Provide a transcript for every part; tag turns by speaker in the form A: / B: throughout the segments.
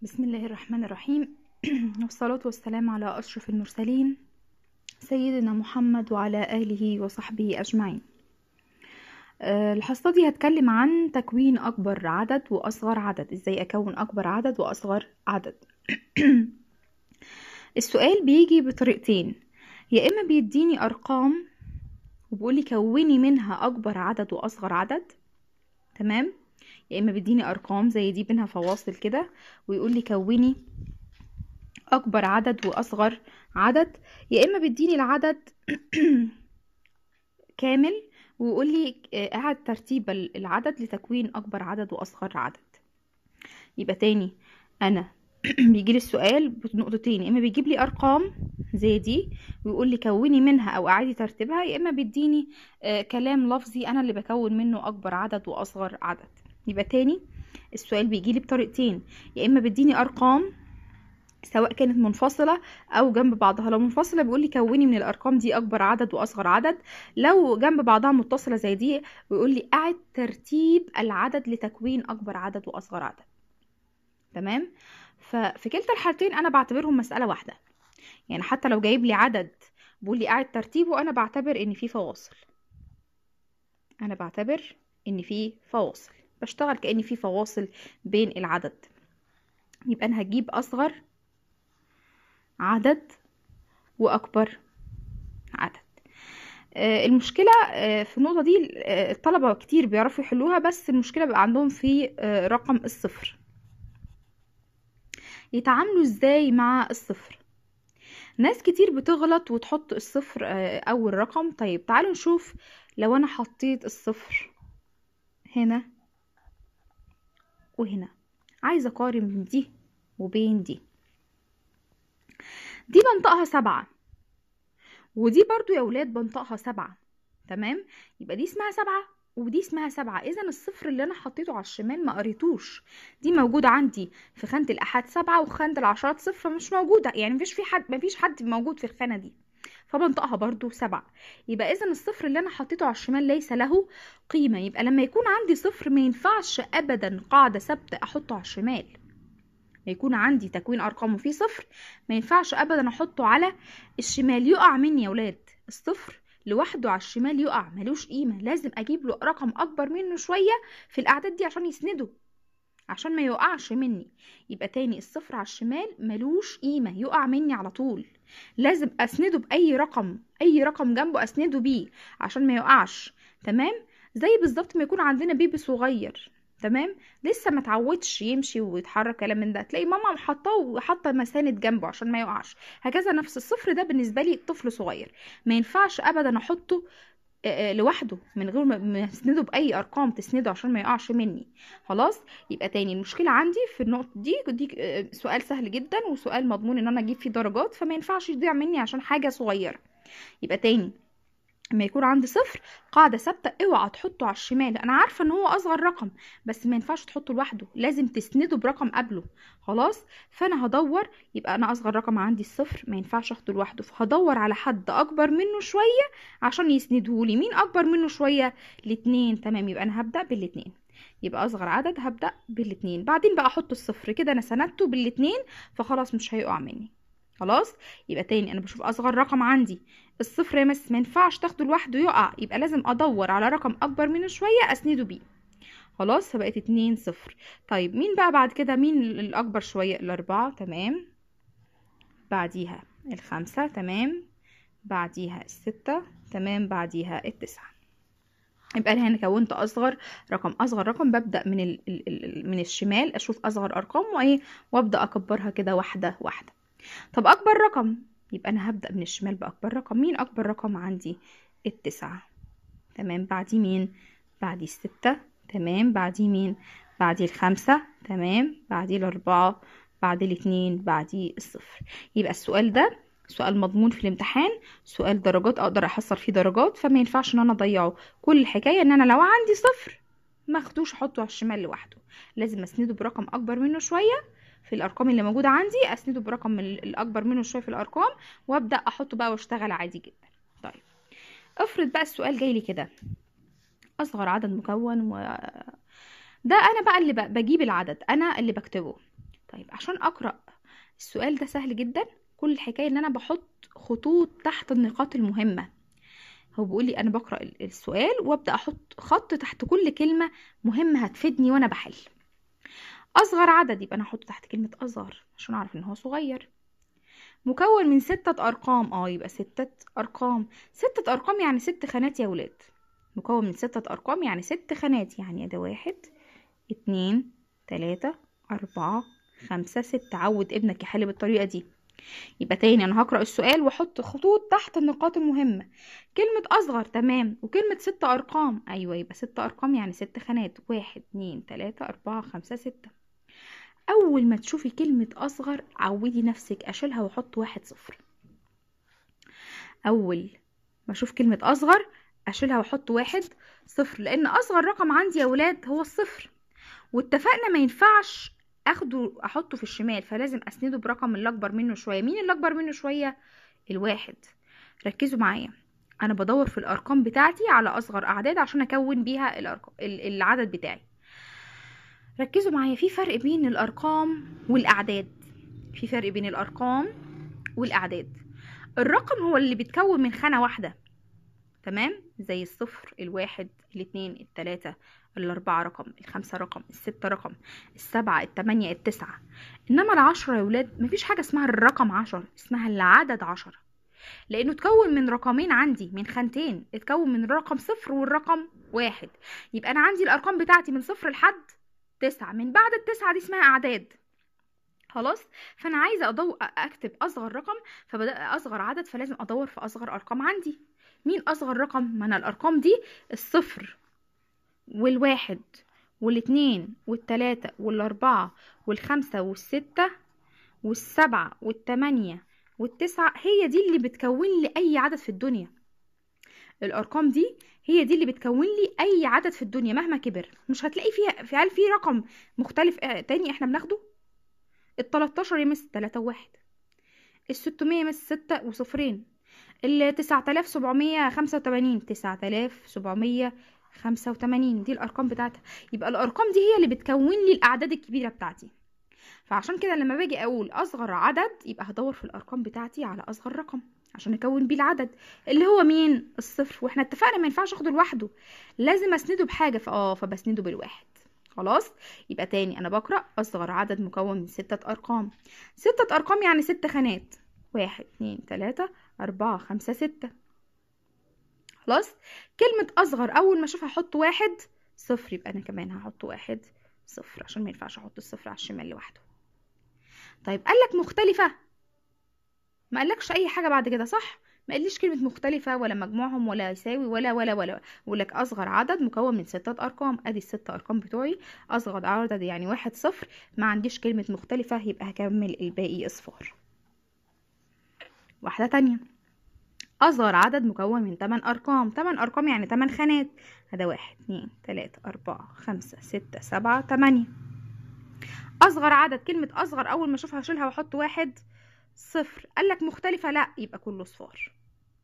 A: بسم الله الرحمن الرحيم والصلاة والسلام على أشرف المرسلين سيدنا محمد وعلى آله وصحبه أجمعين آه، الحصة دي هتكلم عن تكوين أكبر عدد وأصغر عدد إزاي أكون أكبر عدد وأصغر عدد السؤال بيجي بطريقتين يا إما بيديني أرقام وبيقولي كوني منها أكبر عدد وأصغر عدد تمام يا اما بيديني ارقام زي دي بينها فواصل كده ويقول لي كوني اكبر عدد واصغر عدد يا اما بيديني العدد كامل ويقول لي اعد ترتيب العدد لتكوين اكبر عدد واصغر عدد يبقى تاني انا بيجي لي السؤال بنقطتين يا اما بيجيب لي ارقام زي دي ويقول لي كوني منها او اعادي ترتيبها يا اما بيديني آه كلام لفظي انا اللي بكون منه اكبر عدد واصغر عدد يبقى تاني السؤال بيجي لي بطريقتين يا اما بيديني ارقام سواء كانت منفصلة أو جنب بعضها لو منفصلة بيقول لي كوني من الأرقام دي أكبر عدد وأصغر عدد لو جنب بعضها متصلة زي دي بيقول لي أعد ترتيب العدد لتكوين أكبر عدد وأصغر عدد تمام ففي كلتا الحالتين أنا بعتبرهم مسألة واحدة يعني حتى لو جايب لي عدد بيقول لي أعد ترتيبه أنا بعتبر إن في فواصل أنا بعتبر إن في فواصل بشتغل كأن في فواصل بين العدد يبقى أنا هجيب أصغر عدد وأكبر عدد المشكلة في النقطة دي الطلبة كتير بيعرفوا يحلوها بس المشكلة بقى عندهم في رقم الصفر يتعاملوا ازاي مع الصفر ناس كتير بتغلط وتحط الصفر اول رقم طيب تعالوا نشوف لو انا حطيت الصفر هنا وهنا عايزة اقارن بين دي وبين دي دي بنطقها سبعة ودي برضو يا ولاد بنطقها سبعة تمام يبقى دي اسمها سبعة ودي اسمها سبعة اذا الصفر اللي انا حطيته على الشمال ما قريتوش دي موجودة عندي في خانة الاحاد سبعة وخانة العشرات صفر مش موجودة يعني مفيش في حد مفيش حد موجود في الخانة دي فبنطقها برضو سبعة يبقى اذا الصفر اللي انا حطيته على الشمال ليس له قيمة يبقى لما يكون عندي صفر ما ينفعش ابدا قاعدة ثابتة احطه على الشمال ما يكون عندي تكوين ارقام وفيه صفر ما ينفعش ابدا احطه على الشمال يقع مني يا ولاد الصفر لوحده على الشمال يقع ملوش قيمة لازم اجيب له رقم اكبر منه شوية في الاعداد دي عشان يسنده عشان ما يقعش مني يبقى تاني الصفر على الشمال ملوش قيمة يقع مني على طول لازم اسنده باي رقم اي رقم جنبه اسنده بيه عشان ما يقعش تمام زي بالظبط ما يكون عندنا بيبي صغير تمام لسه ما اتعودش يمشي ويتحرك كلام من ده تلاقي ماما حاطاه وحاطه مساند جنبه عشان ما يقعش هكذا نفس الصفر ده بالنسبه لي طفل صغير ما ينفعش ابدا احطه لوحده من غير ما اسنده باي ارقام تسنده عشان ما يقعش مني خلاص يبقى تاني المشكله عندي في النقطه دي دي سؤال سهل جدا وسؤال مضمون ان انا اجيب فيه درجات فما ينفعش يضيع مني عشان حاجه صغيره يبقى تاني لما يكون عندي صفر قاعده ثابته اوعى تحطه على الشمال انا عارفه ان هو اصغر رقم بس ما ينفعش تحطه لوحده لازم تسنده برقم قبله خلاص فانا هدور يبقى انا اصغر رقم عندي الصفر ما ينفعش اخده لوحده فهدور على حد اكبر منه شويه عشان يسندهولي مين اكبر منه شويه الاتنين تمام يبقى انا هبدا بالاتنين يبقى اصغر عدد هبدا بالاتنين بعدين بقى احط الصفر كده انا سندته بالاتنين فخلاص مش هيقع مني خلاص يبقى تاني انا بشوف اصغر رقم عندي الصفر يا مس ما ينفعش تاخده لوحده يقع يبقى لازم ادور على رقم اكبر منه شويه اسنده بيه خلاص فبقت اتنين صفر طيب مين بقى بعد كده مين الاكبر شويه الاربعه تمام بعديها الخمسه تمام بعديها الستة تمام بعديها التسعة يبقى انا هنا كونت اصغر رقم اصغر رقم ببدا من ال ال من الشمال اشوف اصغر ارقام وايه وابدا اكبرها كده واحده واحده طب اكبر رقم يبقى انا هبدا من الشمال باكبر رقم مين اكبر رقم عندي التسعة تمام بعديه مين بعديه الستة تمام بعديه مين بعديه الخمسة تمام بعديه الاربعة بعديه الاتنين بعديه الصفر يبقى السؤال ده سؤال مضمون في الامتحان سؤال درجات اقدر احصل فيه درجات فما ينفعش ان انا اضيعه كل الحكايه ان انا لو عندي صفر ما اخدوش احطه على الشمال لوحده لازم اسنده برقم اكبر منه شويه في الارقام اللي موجوده عندي اسنده برقم الاكبر منه شويه في الارقام وابدا احطه بقى واشتغل عادي جدا طيب افرض بقى السؤال جاي لي كده اصغر عدد مكون و ده انا بقى اللي بجيب العدد انا اللي بكتبه طيب عشان اقرا السؤال ده سهل جدا كل الحكايه ان انا بحط خطوط تحت النقاط المهمه هو بيقول لي انا بقرا السؤال وابدا احط خط تحت كل كلمه مهمه هتفيدني وانا بحل اصغر عدد يبقى انا احطه تحت كلمه اصغر عشان اعرف ان هو صغير مكون من ستة أرقام اه يبقى ستة أرقام ستة أرقام يعني ست خانات يا ولاد مكون من ستة أرقام يعني ست خانات يعني ده واحد اتنين تلاتة أربعة خمسة ستة عود ابنك يحل بالطريقة دي يبقى تاني أنا هقرأ السؤال وأحط خطوط تحت النقاط المهمة كلمة أصغر تمام وكلمة ست أرقام أيوة يبقى ست أرقام يعني ست خانات واحد اتنين تلاتة أربعة خمسة ستة أول ما تشوفي كلمة أصغر عودي نفسك أشيلها وأحط واحد صفر أول ما أشوف كلمة أصغر أشيلها وأحط واحد صفر لأن أصغر رقم عندي يا ولاد هو الصفر واتفقنا ما ينفعش اخده احطه في الشمال فلازم اسنده برقم اللي اكبر منه شويه مين اللي اكبر منه شويه الواحد ركزوا معايا انا بدور في الارقام بتاعتي على اصغر اعداد عشان اكون بيها الأرقام العدد بتاعي ركزوا معايا في فرق بين الارقام والاعداد في فرق بين الارقام والاعداد الرقم هو اللي بيتكون من خانه واحده تمام زي الصفر الواحد الاتنين التلاتة الأربعة رقم الخمسة رقم الستة رقم السبعة التمانية التسعة إنما العشرة يا ولاد مفيش حاجة اسمها الرقم عشر اسمها العدد عشرة لأنه تكون من رقمين عندي من خانتين اتكون من الرقم صفر والرقم واحد يبقى أنا عندي الأرقام بتاعتي من صفر لحد تسعة من بعد التسعة دي اسمها أعداد خلاص فانا عايزه أدو... اكتب اصغر رقم فبدا اصغر عدد فلازم ادور في اصغر ارقام عندي مين اصغر رقم ما انا الارقام دي الصفر والواحد والاتنين والتلاتة والاربعة والخمسة والستة والسبعة والتمانية والتسعة هي دي اللي بتكون لي اي عدد في الدنيا الارقام دي هي دي اللي بتكون لي اي عدد في الدنيا مهما كبر مش هتلاقي فيها في هل في رقم مختلف تاني احنا بناخده ال 13 يمس 3 وواحد ال 600 يمس 6 وصفرين ال 9785 9785 دي الارقام بتاعتها يبقى الارقام دي هي اللي بتكون لي الاعداد الكبيره بتاعتي فعشان كده لما باجي اقول اصغر عدد يبقى هدور في الارقام بتاعتي على اصغر رقم عشان اكون بيه العدد اللي هو مين الصفر واحنا اتفقنا ما ينفعش اخده لوحده لازم اسنده بحاجه فاه فبسنده بالواحد خلاص يبقى تاني انا بقرا اصغر عدد مكون من ستة ارقام ستة ارقام يعني ست خانات واحد اتنين تلاتة اربعة خمسة ستة خلاص كلمة اصغر اول ما اشوف هحط واحد صفر يبقى انا كمان هحط واحد صفر عشان ما ينفعش احط الصفر على الشمال لوحده طيب قالك مختلفة ما قالكش اي حاجة بعد كده صح ما قاليش كلمة مختلفة ولا مجموعهم ولا يساوي ولا ولا ولا يقول لك أصغر عدد مكون من ستة أرقام أدي الست أرقام بتوعي أصغر عدد يعني واحد صفر ما عنديش كلمة مختلفة يبقى هكمل الباقي أصفار واحدة تانية أصغر عدد مكون من 8 أرقام 8 أرقام يعني 8 خانات هذا واحد اتنين تلاتة أربعة خمسة ستة سبعة تمانية أصغر عدد كلمة أصغر أول ما أشوفها أشيلها وأحط واحد صفر قالك مختلفة لا يبقى كله صفار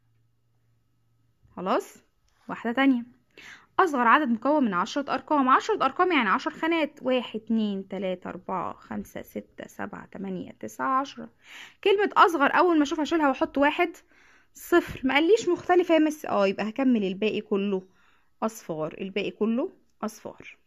A: خلاص واحدة تانية أصغر عدد مكون من عشرة أرقام عشرة أرقام يعني عشر خانات واحد اتنين تلاتة أربعة خمسة ستة سبعة تمانية تسعة عشرة كلمة أصغر أول ما أشوفها أشيلها وأحط واحد صفر ما قاليش مختلفة يا مس اه يبقى هكمل الباقي كله أصفار الباقي كله أصفار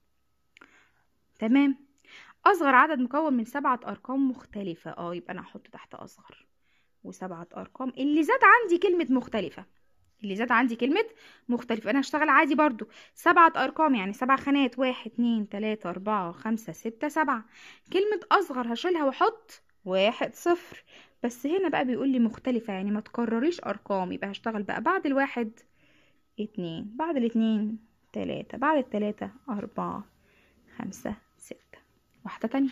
A: تمام أصغر عدد مكون من سبعة أرقام مختلفة اه يبقى أنا هحط تحت أصغر وسبعة أرقام اللي زاد عندي كلمة مختلفة اللي زاد عندي كلمة مختلفة أنا هشتغل عادي برضو سبعة أرقام يعني سبع خانات واحد اتنين تلاتة أربعة خمسة ستة سبعة كلمة أصغر هشيلها وأحط واحد صفر بس هنا بقى بيقول لي مختلفة يعني ما تكرريش أرقام يبقى هشتغل بقى بعد الواحد اتنين بعد الاتنين تلاتة بعد التلاتة أربعة خمسة ستة واحدة تانية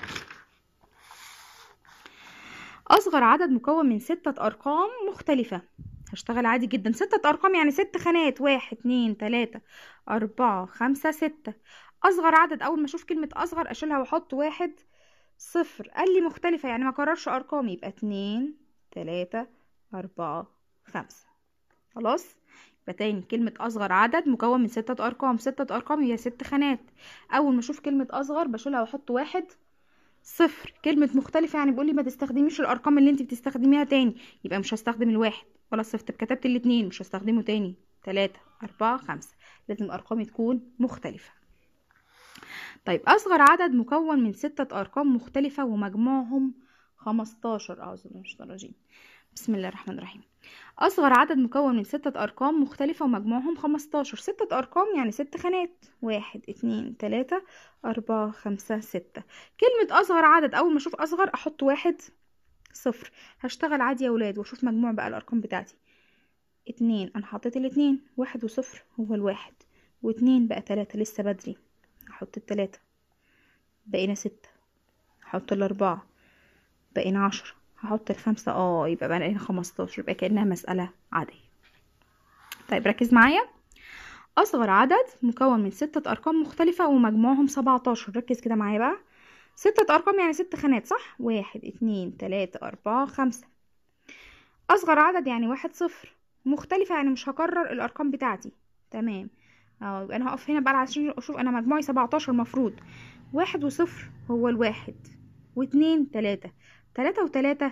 A: أصغر عدد مكون من ستة أرقام مختلفة هشتغل عادي جدا ستة أرقام يعني ست خانات واحد اتنين تلاتة أربعة خمسة ستة أصغر عدد أول ما أشوف كلمة أصغر أشيلها وأحط واحد صفر قال لي مختلفة يعني ما كررش أرقام يبقى اتنين تلاتة أربعة خمسة خلاص يبقى تاني كلمة أصغر عدد مكون من ستة أرقام ستة أرقام هي ست خانات أول ما أشوف كلمة أصغر بشيلها وأحط واحد صفر كلمة مختلفة يعني بيقول لي ما تستخدميش الأرقام اللي انت بتستخدميها تاني يبقى مش هستخدم الواحد ولا الصفر طب كتبت الاتنين مش هستخدمه تاني تلاتة أربعة خمسة لازم أرقامي تكون مختلفة طيب أصغر عدد مكون من ستة أرقام مختلفة ومجموعهم خمستاشر أعوذ بالله من الشيطان الرجيم بسم الله الرحمن الرحيم أصغر عدد مكون من ستة أرقام مختلفة ومجموعهم خمستاشر ستة أرقام يعني ست خانات واحد اتنين تلاتة أربعة خمسة ستة كلمة أصغر عدد أول ما أشوف أصغر أحط واحد صفر هشتغل عادي يا ولاد وأشوف مجموع بقى الأرقام بتاعتي اتنين أنا حطيت الاتنين واحد وصفر هو الواحد واتنين بقى تلاتة لسه بدري هحط التلاتة بقينا ستة هحط الأربعة بقينا عشرة هحط الخمسة اه يبقى بقينا خمستاشر يبقى كأنها مسألة عادية طيب ركز معايا أصغر عدد مكون من ستة أرقام مختلفة ومجموعهم سبعتاشر ركز كده معايا بقى ستة أرقام يعني ست خانات صح واحد اتنين تلاتة أربعة خمسة أصغر عدد يعني واحد صفر مختلفة يعني مش هكرر الأرقام بتاعتي تمام اه يبقى أنا هقف هنا بقى عشان أشوف أنا مجموعي سبعتاشر مفروض واحد وصفر هو الواحد واتنين تلاتة تلاتة وتلاتة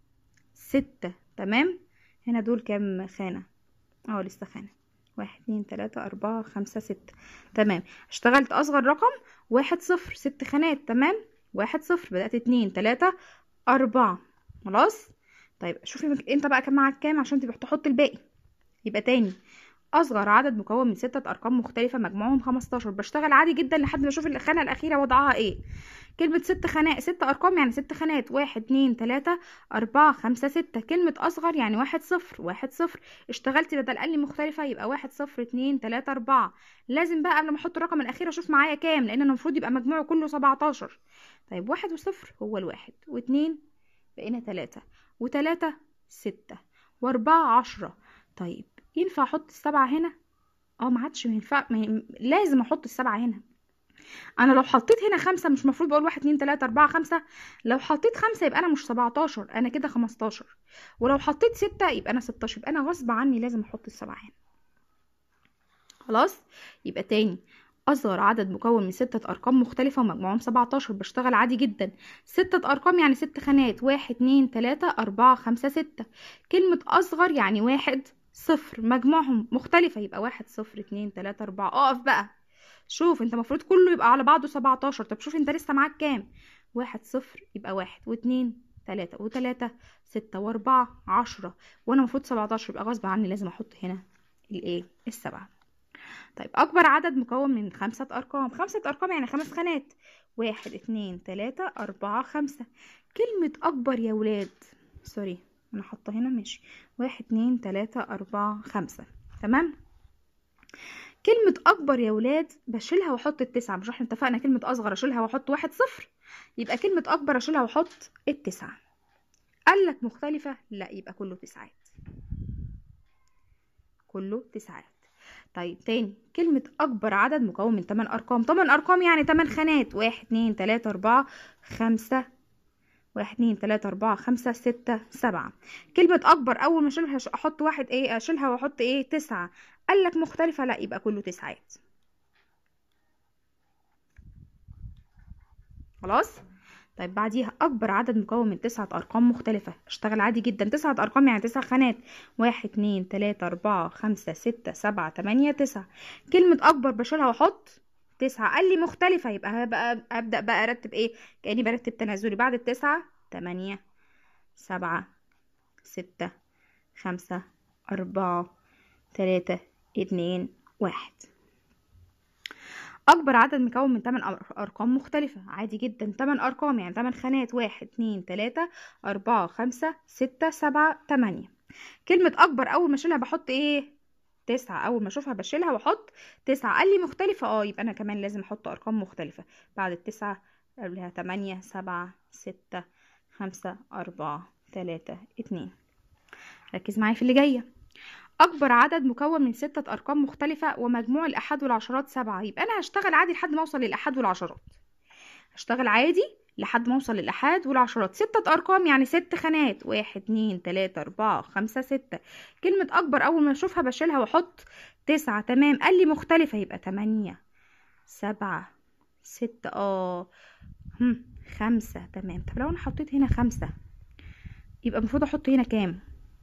A: ستة تمام هنا دول كام خانة اه لسه خانة واحد اتنين تلاتة أربعة خمسة ستة تمام اشتغلت أصغر رقم واحد صفر ست خانات تمام واحد صفر بدأت اتنين تلاتة أربعة خلاص طيب شوفي انت بقى كان معاك كام عشان تبقى تحط الباقي يبقى تاني أصغر عدد مكون من ستة أرقام مختلفة مجموعهم خمستاشر بشتغل عادي جدا لحد ما أشوف الخانة الأخيرة وضعها ايه كلمة ست خانات ست أرقام يعني ست خانات واحد اتنين تلاتة أربعة خمسة ستة كلمة أصغر يعني واحد صفر واحد صفر اشتغلت بدل قال لي مختلفة يبقى واحد صفر اتنين تلاتة أربعة لازم بقى قبل ما أحط الرقم الأخير أشوف معايا كام لأن أنا المفروض يبقى مجموعه كله سبعتاشر طيب واحد وصفر هو الواحد واتنين بقينا تلاتة وتلاتة ستة وأربعة عشرة طيب ينفع أحط السبعة هنا؟ اه ما عادش ينفع لازم أحط السبعة هنا انا لو حطيت هنا خمسة مش مفروض بقول واحد اتنين تلاتة اربعة خمسة لو حطيت خمسة يبقى انا مش سبعتاشر انا كده خمستاشر ولو حطيت ستة يبقى انا ستاشر يبقى انا غصب عني لازم احط السبعة هنا خلاص يبقى تاني أصغر عدد مكون من ستة أرقام مختلفة ومجموعهم سبعتاشر بشتغل عادي جدا ستة أرقام يعني ست خانات واحد اتنين تلاتة أربعة خمسة ستة كلمة أصغر يعني واحد صفر مجموعهم مختلفة يبقى واحد صفر اتنين تلاتة أربعة أقف بقى شوف انت المفروض كله يبقى على بعضه سبعتاشر طب شوف انت لسه معاك كام واحد صفر يبقى واحد واتنين تلاتة وتلاتة ستة واربعة عشرة وانا المفروض سبعتاشر يبقى غصب عني لازم احط هنا الايه السبعة طيب اكبر عدد مكون من خمسة ارقام خمسة ارقام يعني خمس خانات واحد اتنين تلاتة اربعة خمسة كلمة اكبر يا ولاد سوري انا حاطه هنا ماشي واحد اتنين تلاتة اربعة خمسة تمام كلمة أكبر يا ولاد بشيلها وأحط التسعة مش احنا اتفقنا كلمة أصغر أشيلها وأحط واحد صفر يبقى كلمة أكبر أشيلها وأحط التسعة قالك مختلفة لا يبقى كله تسعات كله تسعات طيب تاني كلمة أكبر عدد مكون من 8 أرقام 8 أرقام يعني 8 خانات واحد اتنين تلاتة أربعة خمسة واحد اتنين تلاتة أربعة خمسة ستة سبعة كلمة أكبر أول ما أشيلها أحط واحد إيه أشيلها وأحط إيه تسعة قالك مختلفة لا يبقى كله تسعات خلاص طيب بعديها أكبر عدد مكون من تسعة أرقام مختلفة اشتغل عادي جدا تسعة أرقام يعني تسع خانات واحد اتنين تلاتة أربعة خمسة ستة سبعة تمانية تسعة كلمة أكبر بشيلها وأحط تسعة قال لي مختلفة يبقى هبقى أبدأ بقى أرتب إيه كأني برتب تنازلي بعد التسعة تمانية سبعة ستة خمسة أربعة تلاتة اتنين واحد أكبر عدد مكون من 8 أرقام مختلفة عادي جدا 8 أرقام يعني 8 خانات واحد اتنين تلاتة أربعة خمسة ستة سبعة تمانية كلمة أكبر أول ما أشيلها بحط إيه تسعة أول ما أشوفها بشيلها وأحط تسعة قال لي مختلفة اه يبقى أنا كمان لازم أحط أرقام مختلفة بعد التسعة قبلها تمانية سبعة ستة خمسة أربعة تلاتة اتنين ركز معايا في اللي جاية أكبر عدد مكون من ستة أرقام مختلفة ومجموع الأحاد والعشرات سبعة يبقى أنا هشتغل عادي لحد ما أوصل للأحاد والعشرات هشتغل عادي لحد ما أوصل للأحاد والعشرات ستة أرقام يعني ست خانات واحد اتنين تلاتة أربعة خمسة ستة كلمة أكبر أول ما أشوفها بشيلها وأحط تسعة تمام قال لي مختلفة يبقى تمانية سبعة ستة اه هم. خمسة تمام طب لو انا حطيت هنا خمسة يبقى المفروض احط هنا كام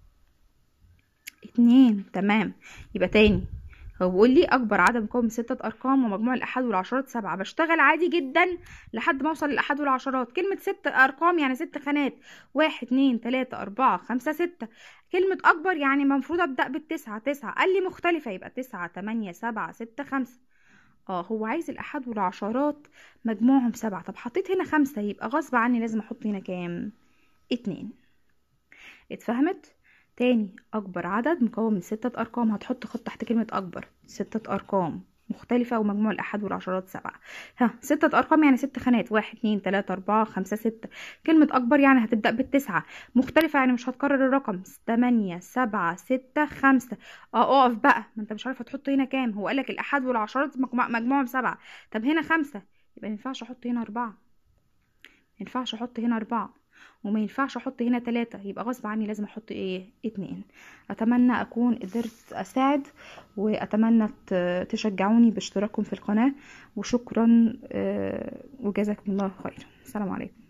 A: اتنين تمام يبقى تاني هو بيقول لي اكبر عدد مكون من ستة ارقام ومجموع الاحاد والعشرات سبعة بشتغل عادي جدا لحد ما اوصل للاحاد والعشرات كلمة ست ارقام يعني ست خانات واحد اتنين تلاتة اربعة خمسة ستة كلمة اكبر يعني المفروض ابدأ بالتسعة تسعة قال لي مختلفة يبقى تسعة تمانية سبعة ستة خمسة اه هو عايز الاحاد والعشرات مجموعهم سبعة طب حطيت هنا خمسة يبقى غصب عني لازم احط هنا كام اتنين اتفهمت تاني اكبر عدد مكون من ستة ارقام هتحط خط تحت كلمة اكبر ستة ارقام مختلفة ومجموع الأحد والعشرات سبعة ها ستة أرقام يعني ست خانات واحد اتنين تلاتة أربعة خمسة ستة كلمة أكبر يعني هتبدأ بالتسعة مختلفة يعني مش هتكرر الرقم تمانية سبعة ستة خمسة اه اقف بقى ما انت مش عارفة تحط هنا كام هو قالك الأحد والعشرات مجموع مجموعهم سبعة طب هنا خمسة يبقى مينفعش أحط هنا أربعة مينفعش أحط هنا أربعة وما ينفعش احط هنا تلاتة يبقى غصب عني لازم احط ايه اتنين اتمنى اكون قدرت اساعد واتمنى ت- تشجعوني باشتراككم في القناة وشكرا آه، وجزاكم الله خير السلام عليكم